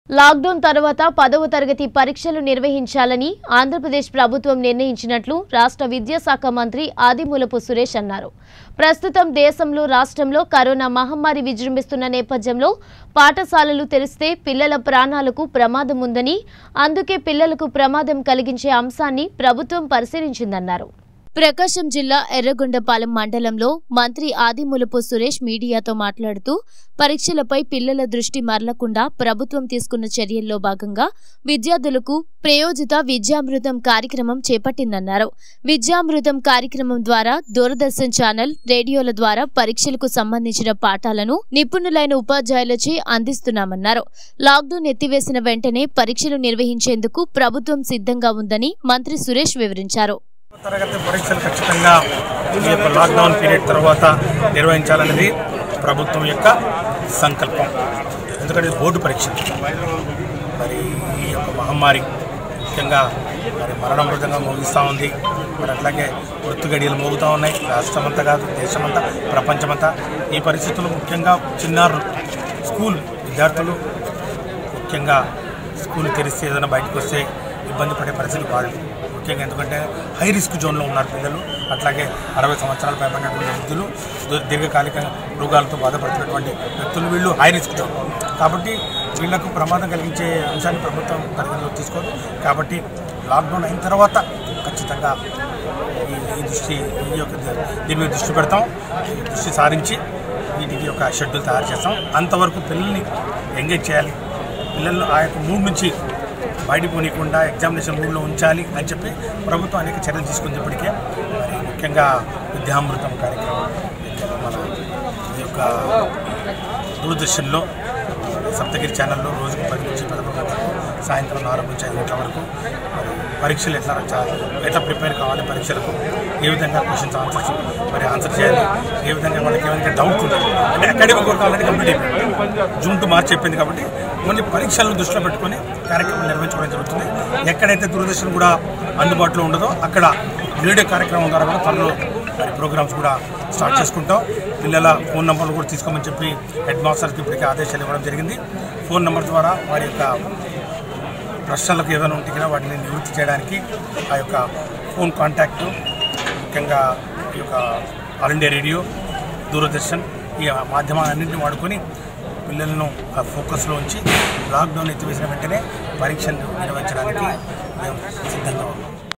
lockdown తర్వాత పదవ తరగతి పరీక్షలు నిర్వహించాలని ఆంధ్రప్రదేశ్ ప్రభుత్వం నిర్ణయించినట్లు రాష్ట్ర విద్యాశాఖ మంత్రి ఆదిమూలపు సురేష్ అన్నారు ప్రస్తుతం దేశంలో రాష్ట్రంలో కరోనా మహమ్మారి విజృంభిస్తున్న నేపథ్యంలో పాఠశాలలు తెరిస్తే పిల్లల ప్రాణాలకు ప్రమాదం ఉందని అందుకే పిల్లలకు ప్రమాదం కలిగించే అంశాన్ని ప్రభుత్వం పరిశీలించిందన్నారు ప్రకాశం జిల్లా ఎర్రగొండపాలెం మండలంలో మంత్రి ఆదిమూలపు సురేష్ మీడియాతో మాట్లాడుతూ పరీక్షలపై పిల్లల దృష్టి మరలకుండా ప్రభుత్వం తీసుకున్న చర్యల్లో భాగంగా విద్యార్థులకు ప్రయోజిత విద్యామృతం కార్యక్రమం చేపట్టిందన్నారు విద్యామృతం కార్యక్రమం ద్వారా దూరదర్శన్ ఛానల్ రేడియోల ద్వారా పరీక్షలకు సంబంధించిన పాఠాలను నిపుణులైన ఉపాధ్యాయులచే అందిస్తున్నామన్నారు లాక్డౌన్ ఎత్తివేసిన వెంటనే పరీక్షలు నిర్వహించేందుకు ప్రభుత్వం సిద్ధంగా ఉందని మంత్రి సురేష్ వివరించారు తరగతి పరీక్షలు ఖచ్చితంగా ఈ యొక్క లాక్డౌన్ పీరియడ్ తర్వాత నిర్వహించాలనేది ప్రభుత్వం యొక్క సంకల్పం ఎందుకంటే ఇది బోర్డు పరీక్షలు మరి ఈ యొక్క మహమ్మారి ముఖ్యంగా మరి మరణ మృదంగా మోగిస్తూ ఉంది మరి అట్లాగే మృत्यు గడియలు మోగుతూ ఉన్నాయి రాష్ట్రమంతా కాదు దేశమంతా ప్రపంచమంతా ఈ పరిస్థితుల్లో ముఖ్యంగా చిన్నారులు స్కూల్ విద్యార్థులు ముఖ్యంగా స్కూల్ తెరిస్తే ఏదైనా బయటకు వస్తే ఇబ్బంది పడే పరిస్థితి వాళ్ళు ముఖ్యంగా ఎందుకంటే హై రిస్క్ జోన్లో ఉన్నారు పిల్లలు అట్లాగే అరవై సంవత్సరాల పైబడినటువంటి వృద్ధులు దు- దీర్ఘకాలిక రోగాలతో బాధపడుతున్నటువంటి వ్యక్తులు వీళ్ళు హై రిస్క్ జోన్ కాబట్టి వీళ్లకు ప్రమాదం కలిగించే అంశాన్ని ప్రభుత్వం పరిగణలోకి తీసుకోదు కాబట్టి లాక్డౌన్ అయిన తర్వాత ఖచ్చితంగా ఈ ఈ దృష్టి ఈ యొక్క దీని మీద దృష్టి పెడతాం ఈ దృష్టి సారించి వీటికి ఒక షెడ్యూల్ తయారు చేస్తాం అంతవరకు పిల్లల్ని ఎంగేజ్ చేయాలి పిల్లలను ఆ యొక్క మూడ్ నుంచి బయటకు పోనీయకుండా ఎగ్జామినేషన్ మూడ్లో ఉంచాలి అని చెప్పి ప్రభుత్వం అనేక చర్యలు తీసుకుంది ఇప్పటికే మరి ముఖ్యంగా విద్యామృతం కార్యక్రమం మన ఈ యొక్క దూరదర్శన్లో సప్తగిరి ఛానల్లో రోజుకు పది నుంచి పదకొండు గంటలకు సాయంత్రం నాలుగు నుంచి ఐదు గంటల వరకు మరి పరీక్షలు ఎట్లా చా- ఎట్లా ప్రిపేర్ కావాలి పరీక్షలకు ఏ విధంగా క్వశ్చన్స్ ఆన్సర్స్ మరి ఆన్సర్ చేయాలి ఏ విధంగా మనకి ఏమైనా డౌట్ ఉంటుంది అంటే అకాడమిక్ వర్క్ ఆల్రెడీ కంప్లీట్ అయిపోయింది జూన్ టు మార్చ్ అయిపోయింది కాబట్టి కొన్ని పరీక్షలను దృష్టిలో పెట్టుకొని కార్యక్రమం నిర్వహించుకోవడం జరుగుతుంది ఎక్కడైతే దూరదర్శన్ కూడా అందుబాటులో ఉండదో అక్కడ రేడియో కార్యక్రమం ద్వారా కూడా త్వరలో మరి ప్రోగ్రామ్స్ కూడా స్టార్ట్ చేసుకుంటాం పిల్లల ఫోన్ నెంబర్లు కూడా తీసుకోమని చెప్పి హెడ్ మాస్టర్కి ఇప్పటికే ఆదేశాలు ఇవ్వడం జరిగింది ఫోన్ నెంబర్ ద్వారా వారి యొక్క ప్రశ్నలకు ఏదైనా ఉంటే కూడా వాటిని నివృత్తి చేయడానికి ఆ యొక్క ఫోన్ కాంటాక్ట్ ముఖ్యంగా ఈ యొక్క ఆల్ ఇండియా రేడియో దూరదర్శన్ ఈ మాధ్యమాలన్నింటినీ వాడుకొని పిల్లలను ఆ ఫోకస్లో ఉంచి లాక్డౌన్ ఎత్తివేసిన వెంటనే పరీక్షలు నిర్వహించడానికి మేము సిద్ధంగా ఉన్నాం